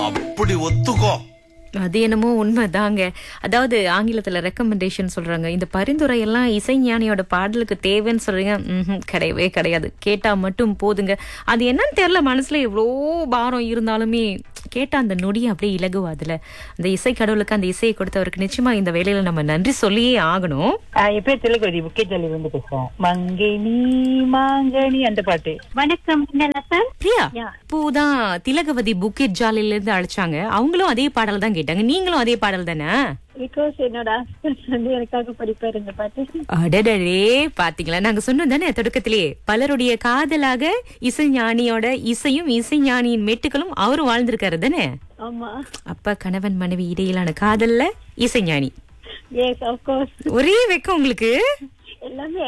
அப்படி ஒத்துக்கோ அது என்னமோ உண்மைதாங்க அதாவது ஆங்கிலத்துல ரெக்கமெண்டேஷன் சொல்றாங்க இந்த பரிந்துரை எல்லாம் இசைஞானியோட பாடலுக்கு தேவைன்னு சொல்றீங்க ம்ஹும், கிடையவே கிடையாது கேட்டா மட்டும் போதுங்க அது என்னன்னு தெரியல மனசுல எவ்வளோ பாரம் இருந்தாலுமே கேட்டா அந்த நொடி அப்படியே இலகுவாதுல அந்த இசை கடவுளுக்கு அந்த இசையை கொடுத்தவருக்கு நிச்சயமா இந்த வேலையில நம்ம நன்றி சொல்லியே ஆகணும் ஆஹ் என் பேர் திலகவதி புக்கேஜாலி வந்து பேசுறேன் மங்கினி மாங்கனி அந்த பாட்டு வணக்கம் மின்னலப்பன் பிரியா யா. பூதான் திலகவதி புக்கெட் ஜாலில இருந்து அழைச்சாங்க அவங்களும் அதே பாடல் தான் கேட்டாங்க நீங்களும் அதே பாடல் தானே பிகாஸ் என்னோட ஹஸ்பண்ட் வந்து எனக்காக படிப்பாரு இந்த பாட்டு அடடடே பாத்தீங்களா நாங்க சொன்னோம் தானே தொடக்கத்திலேயே பலருடைய காதலாக இசைஞானியோட இசையும் இசைஞானியின் மெட்டுகளும் அவரும் வாழ்ந்திருக்காரு தானே ஆமா அப்ப கணவன் மனைவி இடையிலான காதல்ல இசைஞானி எஸ் ஆஃப் கோர்ஸ் ஒரே வெக்கம் உங்களுக்கு எல்லாமே